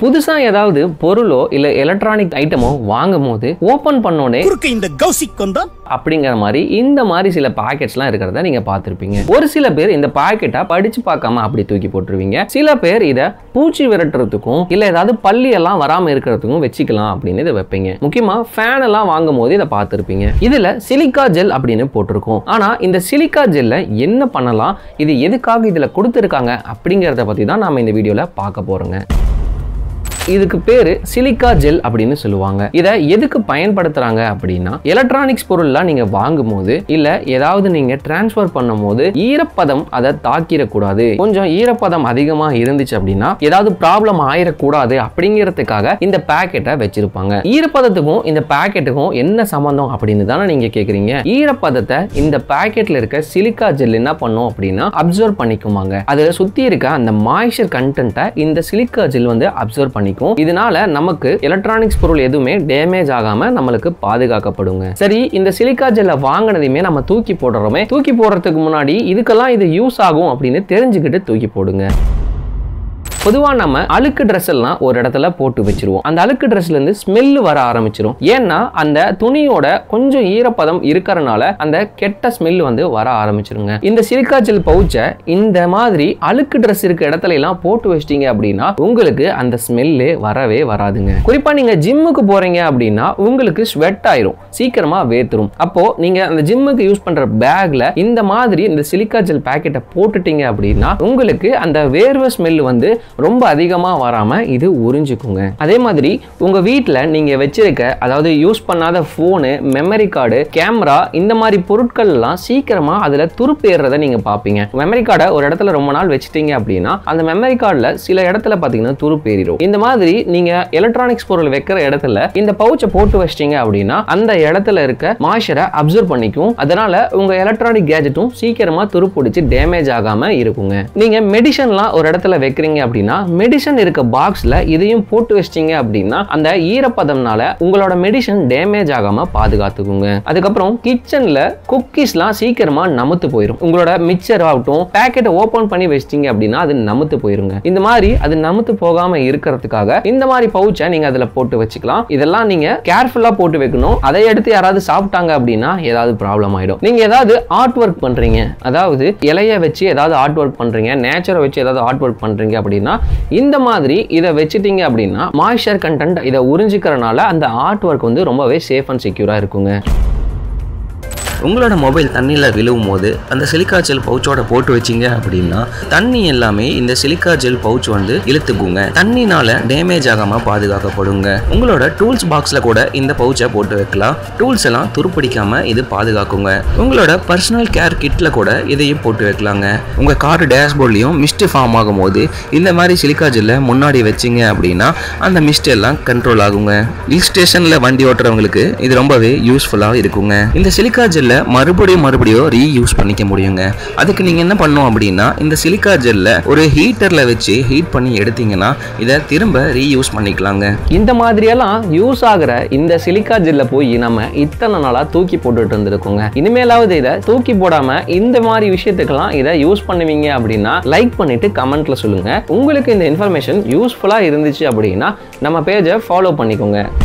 புதுசா ஏதாவது பொருளோ இல்ல எலக்ட்ரானிக் ஐட்டமோ வாங்கும் போது ஓபன் பண்ணோடனே குறுக்க இந்த கௌசிக் வந்தான் அப்படிங்கிற மாதிரி இந்த மாதிரி சில பாக்கெட்ஸ்லாம் இருக்கிறத நீங்க பார்த்திருப்பீங்க ஒரு சில பேர் இந்த பாக்கெட்டை படிச்சு பார்க்காம அப்படி தூக்கி போட்டுருவீங்க சில பேர் இதை பூச்சி விரட்டுறதுக்கும் இல்ல ஏதாவது பள்ளி எல்லாம் வராம இருக்கிறதுக்கும் வச்சுக்கலாம் அப்படின்னு இதை வைப்பீங்க முக்கியமா ஃபேன் எல்லாம் வாங்கும் போது இதை பார்த்திருப்பீங்க இதுல சிலிக்கா ஜெல் அப்படின்னு போட்டிருக்கும் ஆனா இந்த சிலிக்கா ஜெல்ல என்ன பண்ணலாம் இது எதுக்காக இதுல கொடுத்துருக்காங்க அப்படிங்கிறத பத்தி தான் நாம இந்த வீடியோல பார்க்க போறோங்க இதுக்கு பேரு சிலிக்கா ஜெல் அப்படின்னு சொல்லுவாங்க இதை எதுக்கு பயன்படுத்துறாங்க அப்படின்னா எலக்ட்ரானிக்ஸ் பொருள்லாம் நீங்க வாங்கும் போது இல்ல ஏதாவது நீங்க டிரான்ஸ்ஃபர் பண்ணும் போது ஈரப்பதம் அதை தாக்கிடக்கூடாது கொஞ்சம் ஈரப்பதம் அதிகமா இருந்துச்சு அப்படின்னா ஏதாவது ப்ராப்ளம் ஆயிடக்கூடாது அப்படிங்கிறதுக்காக இந்த பேக்கெட்டை வச்சிருப்பாங்க ஈரப்பதத்துக்கும் இந்த பேக்கெட்டுக்கும் என்ன சம்பந்தம் அப்படின்னு தானே நீங்க கேக்குறீங்க ஈரப்பதத்தை இந்த பேக்கெட்ல இருக்க சிலிக்கா ஜெல் என்ன பண்ணும் அப்படின்னா அப்சர்வ் பண்ணிக்குமாங்க அதுல சுத்தி இருக்க அந்த மாய்ச்சர் கண்டென்ட்டை இந்த சிலிக்கா ஜெல் வந்து அப்சர்வ் பண்ணிக்கும் இதனால நமக்கு எலக்ட்ரானிக்ஸ் பொருள் எதுவுமே டேமேஜ் ஆகாம நம்மளுக்கு பாதுகாக்கப்படுங்க சரி இந்த சிலிக்கா ஜெல்லை வாங்கினதையுமே நம்ம தூக்கி போடுறோமே தூக்கி போடுறதுக்கு முன்னாடி இதுக்கெல்லாம் இது யூஸ் ஆகும் அப்படின்னு தெரிஞ்சுக்கிட்டு தூக்கி போடுங்க பொதுவாக நம்ம அழுக்கு ட்ரெஸ் எல்லாம் ஒரு இடத்துல போட்டு வச்சிருவோம் அந்த அழுக்கு ட்ரெஸ்ல இருந்து ஸ்மெல் வர ஆரம்பிச்சிரும் ஏன்னா அந்த துணியோட கொஞ்சம் ஈரப்பதம் இருக்கறனால அந்த கெட்ட ஸ்மெல் வந்து வர ஆரம்பிச்சிருங்க இந்த சிலிக்கா ஜெல் பவுச்சை இந்த மாதிரி அழுக்கு ட்ரெஸ் இருக்க இடத்துல எல்லாம் போட்டு வச்சிட்டீங்க அப்படின்னா உங்களுக்கு அந்த ஸ்மெல்லே வரவே வராதுங்க குறிப்பா நீங்க ஜிம்முக்கு போறீங்க அப்படின்னா உங்களுக்கு ஸ்வெட் ஆயிரும் சீக்கிரமா வேத்துரும் அப்போ நீங்க அந்த ஜிம்முக்கு யூஸ் பண்ற பேக்ல இந்த மாதிரி இந்த சிலிக்கா ஜெல் பேக்கெட்டை போட்டுட்டீங்க அப்படின்னா உங்களுக்கு அந்த வேர்வை ஸ்மெல் வந்து ரொம்ப அதிகமா வராம இது உறிஞ்சுக்குங்க அதே மாதிரி உங்க வீட்டில் நீங்க வச்சிருக்க அதாவது யூஸ் பண்ணாத போனு மெமரி கார்டு கேமரா இந்த மாதிரி பொருட்கள் எல்லாம் சீக்கிரமா அதுல துருப்பேறதை நீங்க பார்ப்பீங்க மெமரி கார்டை ஒரு இடத்துல ரொம்ப நாள் வச்சிட்டீங்க அப்படின்னா அந்த மெமரி கார்டில் சில இடத்துல பார்த்தீங்கன்னா துருப்பேறிடும் இந்த மாதிரி நீங்க எலக்ட்ரானிக்ஸ் பொருள் வைக்கிற இடத்துல இந்த பவுச்சை போட்டு வச்சிட்டீங்க அப்படின்னா அந்த இடத்துல இருக்க மாய்ச்சரை அப்சர்வ் பண்ணிக்கும் அதனால உங்க எலக்ட்ரானிக் கேஜெட்டும் சீக்கிரமா துருப்பிடிச்சு டேமேஜ் ஆகாம இருக்குங்க நீங்க மெடிசன்லாம் ஒரு இடத்துல வைக்கிறீங்க அப்படின்னா மெடிசன் இருக்க பாக்ஸ்ல இதையும் போட்டு வச்சிட்டீங்க அப்படின்னா அந்த ஈரப்பதம்னால உங்களோட மெடிசன் டேமேஜ் ஆகாம பாதுகாத்துக்குங்க அதுக்கப்புறம் கிச்சன்ல குக்கீஸ்லாம் சீக்கிரமா நமுத்து போயிடும் உங்களோட மிக்சர் ஆகட்டும் பேக்கெட்டை ஓபன் பண்ணி வச்சிட்டீங்க அப்படின்னா அது நமுத்து போயிருங்க இந்த மாதிரி அது நமுத்து போகாம இருக்கிறதுக்காக இந்த மாதிரி பவுச்சை நீங்க அதுல போட்டு வச்சுக்கலாம் இதெல்லாம் நீங்க கேர்ஃபுல்லா போட்டு வைக்கணும் அதை எடுத்து யாராவது சாப்பிட்டாங்க அப்படின்னா ஏதாவது ப்ராப்ளம் ஆயிடும் நீங்க ஏதாவது ஆர்ட் ஒர்க் பண்றீங்க அதாவது இலைய வச்சு ஏதாவது ஆர்ட் ஒர்க் பண்றீங்க நேச்சரை வச்சு ஏதாவது ஆர்ட் ஒர்க் பண்றீங்க அப்படின்னா இந்த மாதிரி இதை வச்சுட்டீங்க அப்படின்னா மாய்ச்சர் கண்டென்ட் இதை உறிஞ்சிக்கிறனால அந்த ஆர்ட் ஒர்க் வந்து ரொம்பவே சேஃப் அண்ட் செக்யூரா இருக்குங்க உங்களோட மொபைல் தண்ணியில் விழுவும் போது அந்த சிலிக்கா ஜெல் பவுச்சோட போட்டு வச்சீங்க அப்படின்னா தண்ணி எல்லாமே இந்த சிலிக்கா ஜெல் பவுச் வந்து இழுத்துக்குங்க தண்ணினால டேமேஜ் ஆகாம பாதுகாக்கப்படுங்க உங்களோட டூல்ஸ் பாக்ஸ்ல கூட இந்த பவுச்சை போட்டு வைக்கலாம் டூல்ஸ் எல்லாம் துருப்பிடிக்காம இது பாதுகாக்குங்க உங்களோட பர்சனல் கேர் கிட்ல கூட இதையும் போட்டு வைக்கலாங்க உங்க கார் டேஷ்போர்ட்லயும் மிஸ்ட் ஃபார்ம் ஆகும் போது இந்த மாதிரி சிலிக்கா ஜெல்லை முன்னாடி வச்சீங்க அப்படின்னா அந்த மிஸ்ட் எல்லாம் கண்ட்ரோல் ஆகுங்க ஹில் ஸ்டேஷன்ல வண்டி ஓட்டுறவங்களுக்கு இது ரொம்பவே யூஸ்ஃபுல்லாக இருக்குங்க இந்த சிலிக்கா ஜெல்லை மறுபடியும் மறுபடியும் ரீயூஸ் பண்ணிக்க முடியுங்க அதுக்கு நீங்க என்ன பண்ணணும் அப்படின்னா இந்த சிலிக்கா ஜெல்லை ஒரு ஹீட்டர்ல வச்சு ஹீட் பண்ணி எடுத்தீங்கன்னா இதை திரும்ப ரீயூஸ் பண்ணிக்கலாங்க இந்த மாதிரியெல்லாம் யூஸ் ஆகுற இந்த சிலிக்கா ஜெல்ல போய் நம்ம இத்தனை நாளா தூக்கி போட்டுட்டு இருந்திருக்கோங்க இனிமேலாவது இதை தூக்கி போடாம இந்த மாதிரி விஷயத்துக்கெல்லாம் இதை யூஸ் பண்ணுவீங்க அப்படின்னா லைக் பண்ணிட்டு கமெண்ட்ல சொல்லுங்க உங்களுக்கு இந்த இன்ஃபர்மேஷன் யூஸ்ஃபுல்லா இருந்துச்சு அப்படின்னா நம்ம பேஜை ஃபாலோ பண்ணிக்கோங்க